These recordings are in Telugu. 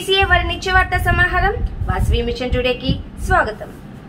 బీసీఏ వారి నిత్య వార్తా సమాహారం వాసవి మిషన్ టుడేకి స్వాగతం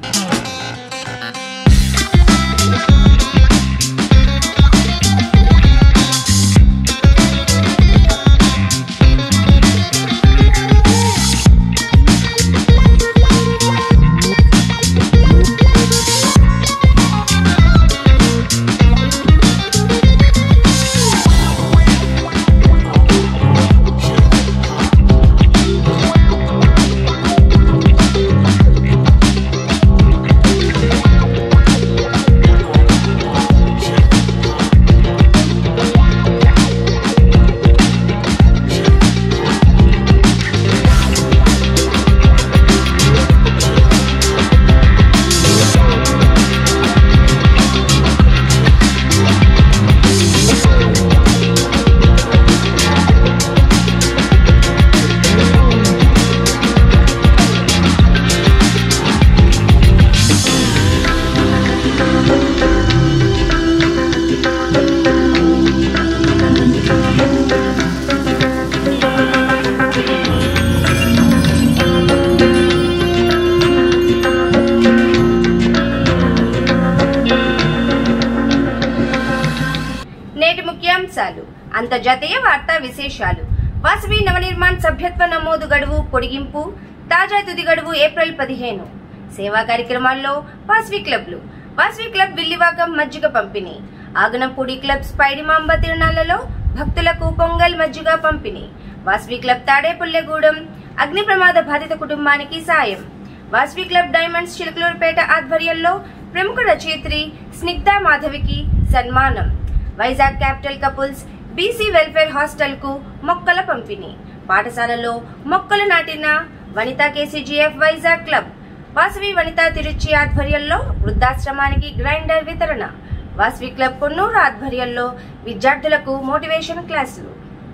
నేటి ముఖ్యాంశాలు అంతర్జాతీయ వార్తా విశేషాలు వాసవి నవనిర్మాణ్ సభ్యత్వ నమోదు గడువు పొడిగింపు తాజా తుది గడువు ఏప్రిల్ పదిహేను సేవా కార్యక్రమాల్లో వాసవి క్లబ్లు వాసవి క్లబ్ విల్లివాకం మజ్జిగ పంపిణీ ఆగనంపూడి క్లబ్ స్పైడిమాంబ తిరునాళ్లలో భక్తులకు పొంగల్ మజ్జిగ పంపిణీ వాసవి క్లబ్ తాడేపుల్లెగూడెం అగ్ని ప్రమాద బాధిత కుటుంబానికి సాయం వాసవి క్లబ్ డైమండ్స్ చిలుకలూరుపేట ఆధ్వర్యంలో ప్రముఖ రచయిత్రి స్నిగ్ధా మాధవికి సన్మానం Vizag capital couples BC welfare hostel కు మొక్కల పంపిణీ పాఠశాలలో మొక్కలు నాటిన వనితా కేసీజీఎఫ్ వైజాగ్ క్లబ్ వాసవి వనితా తిరుచి ఆధ్వర్యంలో వృద్ధాశ్రమానికి గ్రైండర్ వితరణ వాసవి క్లబ్ కొన్నూరు ఆధ్వర్యంలో విద్యార్థులకు మోటివేషన్ క్లాసులు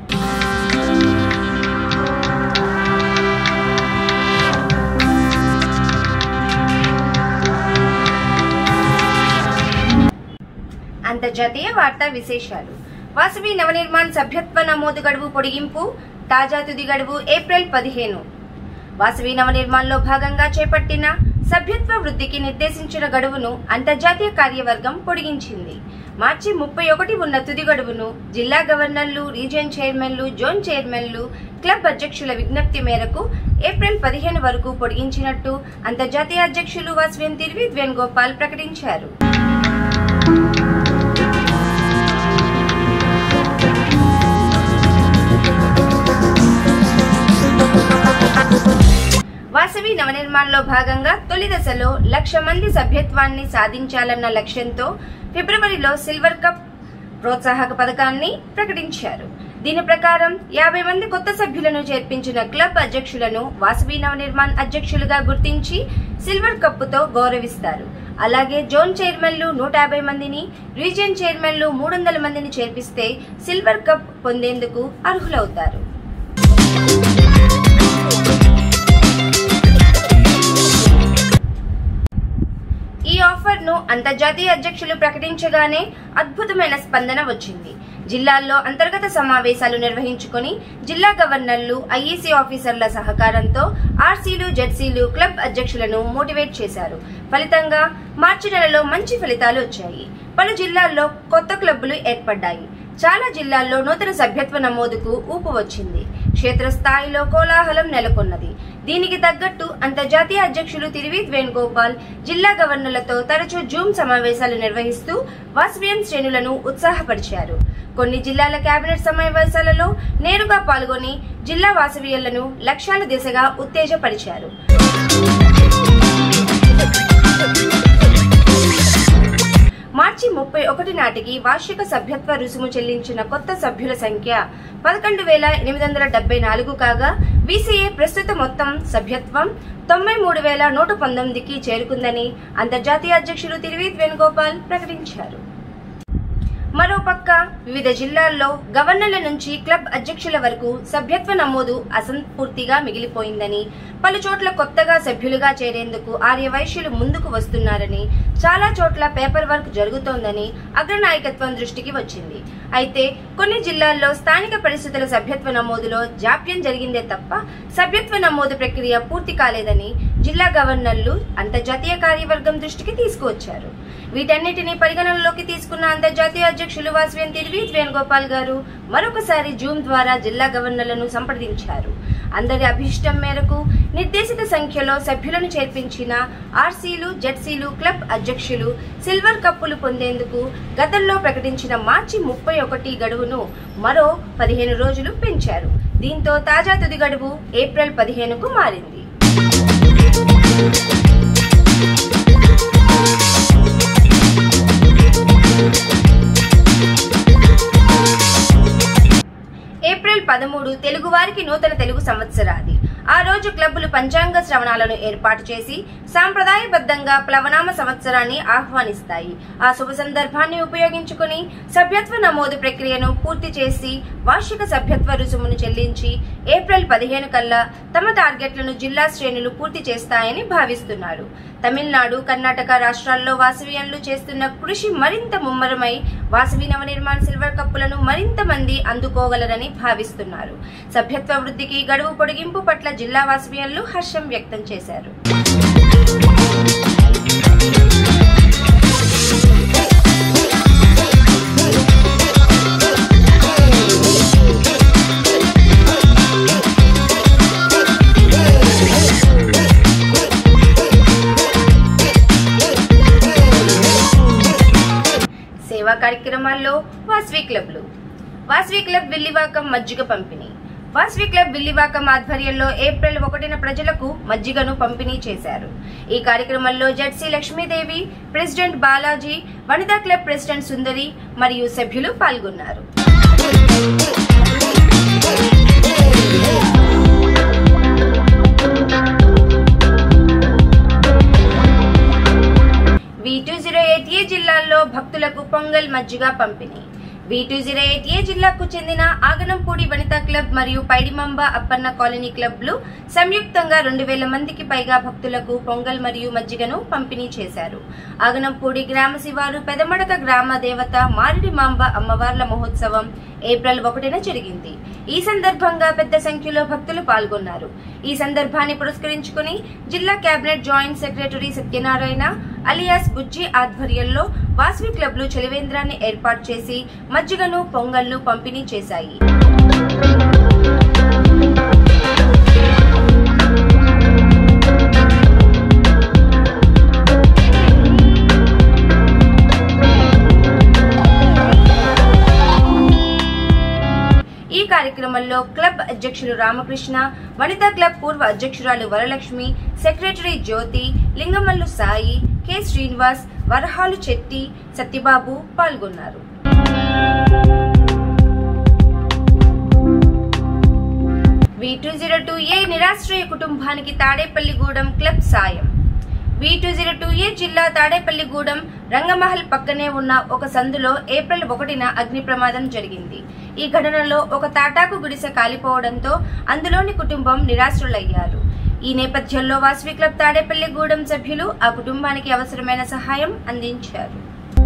అంతర్జాతీయ వార్తా విశేషాలు వాసవి నవనిర్మాణ్ సభ్యత్వ నమోదు గడువు పొడిగింపు తాజా తుది గడువు ఏప్రిల్ పదిహేను వాసవి నవనిర్మాణ్ లో భాగంగా చేపట్టిన సభ్యత్వ వృద్ధికి నిర్దేశించిన గడువును అంతర్జాతీయ కార్యవర్గం పొడిగించింది మార్చి ముప్పై ఒకటి ఉన్న తుది గడువును జిల్లా గవర్నర్లు రీజియన్ చైర్మన్లు జోన్ చైర్మన్లు క్లబ్ అధ్యక్షుల విజ్ఞప్తి మేరకు ఏప్రిల్ పదిహేను వరకు పొడిగించినట్టు అంతర్జాతీయ అధ్యక్షులు వాసవ్యం తిరువి వేణుగోపాల్ ప్రకటించారు వాసవి నవనిర్మాణ్ లో భాగంగా తొలి దశలో లక్ష మంది సభ్యత్వాన్ని సాధించాలన్న లక్ష్యంతో ఫిబ్రవరిలో సిల్వర్ కప్ ప్రోత్సాహక పథకాన్ని ప్రకటించారు దీని ప్రకారం యాభై మంది కొత్త సభ్యులను చేర్పించిన క్లబ్ అధ్యక్షులను వాసవి నవనిర్మాణ్ అధ్యక్షులుగా గుర్తించి సిల్వర్ కప్పుతో గౌరవిస్తారు అలాగే జోన్ చైర్మన్లు నూట యాభై మందిని రీజియన్ చైర్మన్లు మూడు వందల మందిని చేర్పిస్తే సిల్వర్ కప్ పొందేందుకు అర్హులవుతారు ఈ ఆఫర్ ను అంతర్జాతీయ అధ్యక్షులు ప్రకటించగానే అద్భుతమైన స్పందన వచ్చింది జిల్లాల్లో అంతర్గత సమావేశాలు నిర్వహించుకొని జిల్లా గవర్నర్లు ఐఈసీ ఆఫీసర్ల సహకారంతో ఆర్సీలు జెడ్సీలు క్లబ్ అధ్యక్షులను మోటివేట్ చేశారు ఫలితంగా మార్చి నెలలో మంచి ఫలితాలు వచ్చాయి పలు జిల్లాల్లో కొత్త క్లబ్బులు ఏర్పడ్డాయి చాలా జిల్లాల్లో నూతన సభ్యత్వ నమోదుకు ఊపు వచ్చింది క్షేత్రస్థాయిలో కోలాహలం నెలకొన్నది దీనికి తగ్గట్టు అంతర్జాతీయ అధ్యక్షులు తిరువీత్ వేణుగోపాల్ జిల్లా గవర్నర్లతో తరచూ జూమ్ సమావేశాలు నిర్వహిస్తూ వాసవియన్ శ్రేణులను ఉత్సాహపరిచారు కొన్ని జిల్లాల కేబినెట్ సమావేశాలలో నేరుగా పాల్గొని జిల్లా వాసవీయులను లక్ష్యాల దిశగా ఉత్తేజపరిచారు మార్చి ముప్పై ఒకటి నాటికి వార్షిక సభ్యత్వ రుసుము చెల్లించిన కొత్త సభ్యుల సంఖ్య పదకొండు వేల ఎనిమిది వందల డెబ్బై నాలుగు కాగా వీసీఏ ప్రస్తుత మొత్తం సభ్యత్వం తొంభై మూడు వేల నూట పంతొమ్మిదికి చేరుకుందని అంతర్జాతీయ అధ్యక్షులు తిరువీత్ వేణుగోపాల్ ప్రకటించారు మరోపక్క వివిధ జిల్లాల్లో గవర్నర్ల నుంచి క్లబ్ అధ్యక్షుల వరకు సభ్యత్వ నమోదు అసంపూర్తిగా మిగిలిపోయిందని పలు చోట్ల కొత్తగా సభ్యులుగా చేరేందుకు ఆర్యవైశ్యులు ముందుకు వస్తున్నారని చాలా చోట్ల పేపర్ వర్క్ జరుగుతోందని అగ్రనాయకత్వం దృష్టికి వచ్చింది అయితే కొన్ని జిల్లాల్లో స్థానిక పరిస్థితుల సభ్యత్వ నమోదులో జాప్యం జరిగిందే తప్ప సభ్యత్వ నమోదు ప్రక్రియ పూర్తి కాలేదని జిల్లా గవర్నర్లు అంతర్జాతీయ కార్యవర్గం దృష్టికి తీసుకువచ్చారు వీటన్నిటిని పరిగణనలోకి తీసుకున్న అంతర్జాతీయ అధ్యక్షులు వాసవ్యం తిరువీత్ వేణుగోపాల్ గారు మరొకసారి జూమ్ ద్వారా జిల్లా గవర్నర్లను సంప్రదించారు అందరి అభిష్టం మేరకు నిర్దేశిత సంఖ్యలో సభ్యులను చేర్పించిన ఆర్సీలు జెడ్సీలు క్లబ్ అధ్యక్షులు సిల్వర్ కప్పులు పొందేందుకు గతంలో ప్రకటించిన మార్చి ముప్పై ఒకటి గడువును మరో పదిహేను రోజులు పెంచారు దీంతో తాజా తుది గడువు ఏప్రిల్ పదిహేనుకు మారింది ఏప్రిల్ పదమూడు తెలుగువారికి నూతన తెలుగు సంవత్సరాది ఆ రోజు క్లబ్బులు పంచాంగ శ్రవణాలను ఏర్పాటు చేసి సాంప్రదాయబద్ధంగా ప్లవనామ సంవత్సరాన్ని ఆహ్వానిస్తాయి ఆ శుభ సందర్భాన్ని ఉపయోగించుకుని సభ్యత్వ నమోదు ప్రక్రియను పూర్తి చేసి వార్షిక సభ్యత్వ రుసుమును చెల్లించి ఏప్రిల్ పదిహేను కల్లా తమ టార్గెట్లను జిల్లా శ్రేణులు పూర్తి చేస్తాయని భావిస్తున్నారు తమిళనాడు కర్ణాటక రాష్ట్రాల్లో వాసవియన్లు చేస్తున్న కృషి మరింత ముమ్మరమై వాసవి నవనిర్మాణ సిల్వర్ కప్పులను మరింత మంది అందుకోగలరని భావిస్తున్నారు సభ్యత్వ వృద్ధికి గడువు పొడిగింపు పట్ల జిల్లా వాసవియన్లు హర్షం వ్యక్తం చేశారు సేవా కార్యక్రమాల్లో వాస్వి క్లబ్లు వాస్వి క్లబ్ విల్లివాకం మజ్జిగ పంపిణీ వాస్వి క్లబ్ విల్లివాకం ఆధ్వర్యంలో ఏప్రిల్ ఒకటిన ప్రజలకు మజ్జిగను పంపిణీ చేశారు ఈ కార్యక్రమంలో ZC Lakshmidevi president Balaji Vanitha club president Sundari మరియు సభ్యులు పాల్గొన్నారు V two zero eight A జిల్లాల్లో భక్తులకు పొంగల్ మజ్జిగ పంపిణీ V two zero eight A జిల్లాకు చెందిన ఆగనంపూడి వనితా క్లబ్ మరియు పైడిమంబ అప్పన్న కాలనీ క్లబ్లు సంయుక్తంగా రెండు వేల మందికి పైగా భక్తులకు పొంగల్ మరియు మజ్జిగను పంపిణీ చేశారు ఆగనంపూడి గ్రామ శివారు పెదమడక గ్రామ దేవత మారిడి మాంబ అమ్మవార్ల మహోత్సవం ఏప్రిల్ ఒకటిన జరిగింది ఈ సందర్భంగా పెద్ద సంఖ్యలో భక్తులు పాల్గొన్నారు ఈ సందర్భాన్ని పురస్కరించుకుని జిల్లా cabinet joint secretary Satyanarayana alias Bujji ఆధ్వర్యంలో వాసవి క్లబ్లు చలివేంద్రాన్ని ఏర్పాటు చేసి మజ్జిగను పొంగల్ను పంపిణీ చేశాయి ఈ కార్యక్రమంలో క్లబ్ అధ్యక్షులు రామకృష్ణ వనితా క్లబ్ పూర్వ అధ్యక్షురాలు వరలక్ష్మి సెక్రటరీ జ్యోతి లింగమల్లు సాయి కె శ్రీనివాస్ వరహాలు చెట్టి సత్యబాబు పాల్గొన్నారు V two zero two A నిరాశ్రయ కుటుంబానికి తాడేపల్లిగూడెం క్లబ్ సాయం V two zero two A జిల్లా తాడేపల్లిగూడెం రంగమహల్ పక్కనే ఉన్న ఒక సందులో ఏప్రిల్ ఒకటిన అగ్ని ప్రమాదం జరిగింది ఈ ఘటనలో ఒక తాటాకు గుడిసె కాలిపోవడంతో అందులోని కుటుంబం నిరాశ్రులయ్యారు ఈ నేపథ్యంలో వాసవి క్లబ్ తాడేపల్లిగూడెం సభ్యులు ఆ కుటుంబానికి అవసరమైన సహాయం అందించారు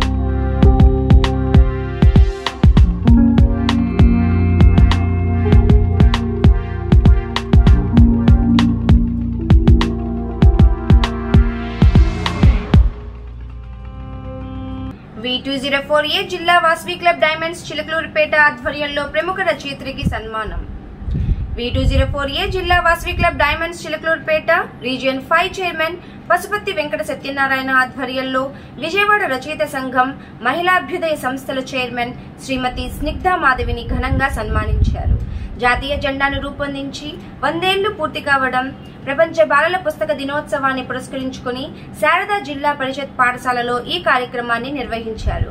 V two zero four A జిల్లా వాసవి క్లబ్ డైమండ్స్ చిలకలూరుపేట ఆధ్వర్యంలో ప్రముఖ రచయిత్రికి సన్మానం V two zero four A జిల్లా Vasavi club diamonds Chilakaluripet region five chairman Pasupathi Venkata Satyanarayana ఆధ్వర్యంలో విజయవాడ రచయిత సంఘం మహిళాభ్యుదయ సంస్థల చైర్మన్ శ్రీమతి స్నిగ్ధ మాధవిని ఘనంగా సన్మానించారు జాతీయ జెండాను రూపొందించి వందేళ్లు పూర్తి కావడం ప్రపంచ బాలల పుస్తక దినోత్సవాన్ని పురస్కరించుకుని శారదా జిల్లా పరిషత్ పాఠశాలలో ఈ కార్యక్రమాన్ని నిర్వహించారు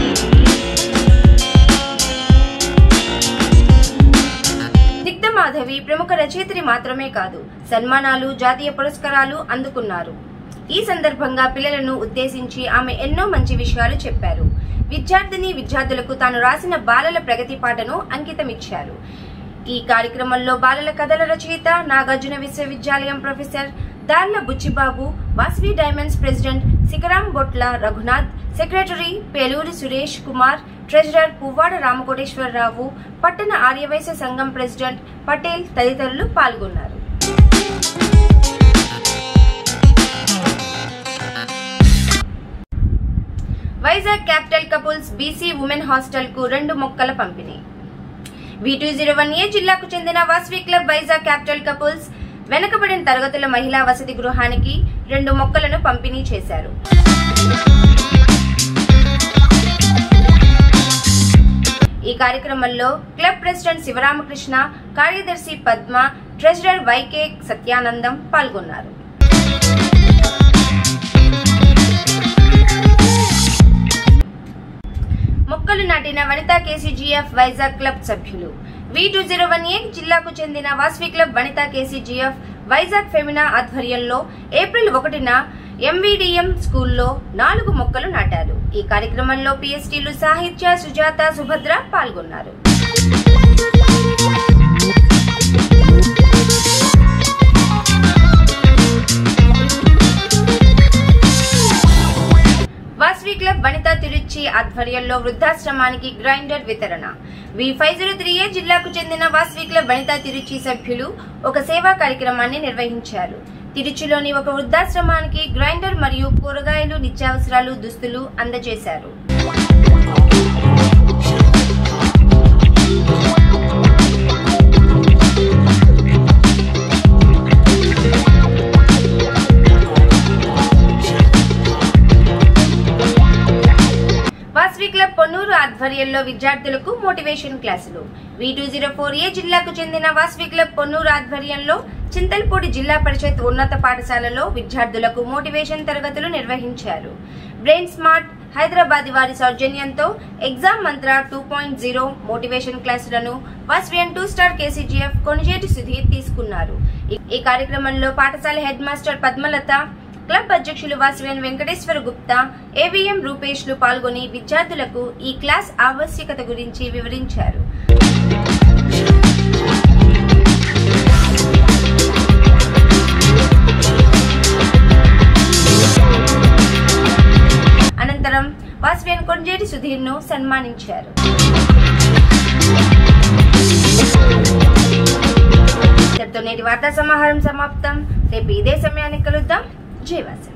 స్నిగ్ధ మాధవి ప్రముఖ రచయిత్రి మాత్రమే కాదు సన్మానాలు జాతీయ పురస్కారాలు అందుకున్నారు ఈ సందర్భంగా పిల్లలను ఉద్దేశించి ఆమె ఎన్నో మంచి విషయాలు చెప్పారు విద్యార్థిని విద్యార్థులకు తాను రాసిన బాలల ప్రగతి పాటను అంకితమిచ్చారు ఈ కార్యక్రమంలో బాలల కథల రచయిత నాగార్జున విశ్వవిద్యాలయం professor Darla Buchibabu Vasavi diamonds president Sikharam Botla Raghunath secretary Peluri Suresh Kumar treasurer Puvvada Ramakoteswararao పట్టణ ఆర్యవైశ్య సంఘం ప్రెసిడెంట్ పటేల్ తదితరులు పాల్గొన్నారు Vizag capital couples BC women hostel కు రెండు మొక్కల పంపిణీ V two zero one A జిల్లాకు చెందిన Vasavi club Vizag capital couples వెనుకబడిన తరగతుల మహిళా వసతి గృహానికి రెండు మొక్కలను పంపిణీ చేశారు ఈ కార్యక్రమంలో క్లబ్ ప్రెసిడెంట్ శివరామకృష్ణ కార్యదర్శి పద్మ ట్రెజరర్ వైకే సత్యానందం పాల్గొన్నారు మొక్కలు నాటిన వనితా కేసీజీఎఫ్ వైజాగ్ క్లబ్ సభ్యులు V two zero one A జిల్లాకు చెందిన Vasavi club Vanitha KCGF Vizag Femina ఆధ్వర్యంలో ఏప్రిల్ ఒకటిన ఎంవిడిఎం స్కూల్లో నాలుగు మొక్కలు నాటారు ఈ కార్యక్రమంలో పిఎస్టీలు సాహిత్య సుజాత సుభద్ర పాల్గొన్నారు వాస్వి క్లబ్ వనితా తిరుచి ఆధ్వర్యంలో వృద్ధాశ్రమానికి గ్రైండర్ వితరణ V five zero three A జిల్లాకు చెందిన వాస్వి క్లబ్ వనితా తిరుచి సభ్యులు ఒక సేవా కార్యక్రమాన్ని నిర్వహించారు తిరుచిలోని ఒక వృద్ధాశ్రమానికి గ్రైండర్ మరియు కూరగాయలు నిత్యావసరాలు దుస్తులు అందజేశారు వాస్వి క్లబ్ పొన్నూరు ఆధ్వర్యంలో విద్యార్థులకు మోటివేషన్ క్లాసులు V two zero four A జిల్లాకు చెందిన వాస్వి క్లబ్ పొన్నూరు ఆధ్వర్యంలో చింతల్పూడి జిల్లా పరిషత్ ఉన్నత పాఠశాలలో విద్యార్థులకు మోటివేషన్ తరగతులు నిర్వహించారు బ్రెయిన్ స్మార్ట్ హైదరాబాద్ వారి సౌజన్యంతో exam Mantra two point zero motivation క్లాసులను Vasavian two star KCGF Konijeti Sudheer తీసుకున్నారు ఈ- ఈ కార్యక్రమంలో పాఠశాల హెడ్ మాస్టర్ పద్మలత క్లబ్ అధ్యక్షులు వాసవేన్ వెంకటేశ్వర గుప్తా ఏవిఎం రూపేష్లు పాల్గొని విద్యార్థులకు ఈ క్లాస్ ఆవశ్యకత గురించి వివరించారు అనంతరం వాసవేన్ కొంజేటి సుధీర్ ను సన్మానించారు ఇంతటితో నేటి వార్తా సమాహారం సమాప్తం రేపు ఇదే సమయానికి కలుద్దాం జయవాసన్